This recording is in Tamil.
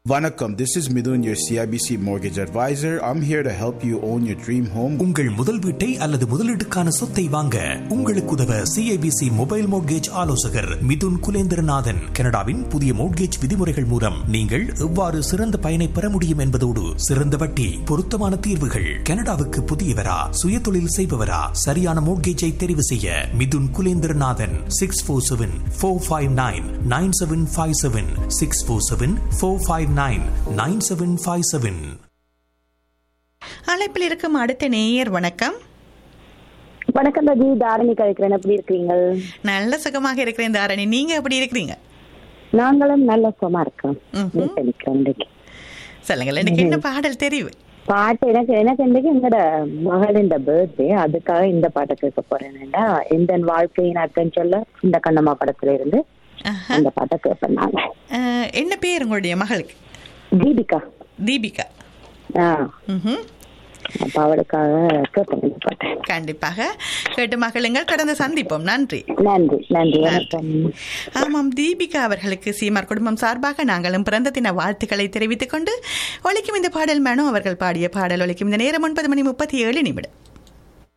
Vanakkam, this is Midun, your CIBC mortgage advisor. I'm here to help you own your dream home. உங்கள் முதல் வீட்டை அல்லது முதலீட்டுக்கான சொத்தை வாங்க உங்களுக்கு உதவ சிஐபிசி மொபைல் மோட்கேஜ் ஆலோசகர் மிதுன் குலேந்திரநாதன் கனடாவின் புதிய மோட்கேஜ் விதிமுறைகள் மூலம் நீங்கள் எவ்வாறு சிறந்த பயனை பெற முடியும் என்பதோடு சிறந்த வட்டி பொருத்தமான தீர்வுகள் கனடாவுக்கு புதியவரா சுயதொழில் செய்பவரா சரியான மோட்கேஜை தெரிவு செய்ய Mithun Kulendranathan six four seven four five nine nine seven five seven six four seven four five nine nine seven five seven அழைப்பில் இருக்கும் அடுத்த நேயர் வணக்கம் வணக்கம் ரஜி தாரணி கழிக்கிறேன் எப்படி இருக்கீங்க நல்ல சுகமாக இருக்கிறேன் தாரணி நீங்க எப்படி இருக்கிறீங்க நாங்களும் நல்ல சுகமா இருக்கோம் ம்ஹும். வீட்டுல நிக்கிறோம் இன்னைக்கு சொல்லுங்கள் எனக்கு என்ன பாடல் தெரிவு பாட்டு எனக்கு எனக்கு இன்னைக்கு எங்களோட மகளின் பர்த்டே அதுக்காக இந்த பாட்டை கேட்க போறேன்டா எந்த வாழ்க்கையின் அர்த்தம் சொல்ல இந்த கண்ணம்மா படத்துல இருந்து ஆஹா. அந்த பாட்டை கேட்பேன் நான் அஹ், என்ன பேர் உங்களுடைய மகளுக்கு தீபிகா தீபிகா ஆ ம்ஹும். அப்ப அவளுக்காக கேட்பேன் இந்த பாட்டை கண்டிப்பாக கேட்டு மகளுங்கள் கடந்த சந்திப்போம் நன்றி நன்றி நன்றி வணக்கம் ஆமாம் தீபிகா அவர்களுக்கு சீமார் குடும்பம் சார்பாக நாங்களும் பிறந்த தின வாழ்த்துக்களை தெரிவித்துக் கொண்டு ஒழிக்கும் இந்த பாடல் மேனோ அவர்கள் பாடிய பாடல் ஒழிக்கும் இந்த நேரம் ஒன்பது மணி முப்பத்தி ஏழு நிமிடம்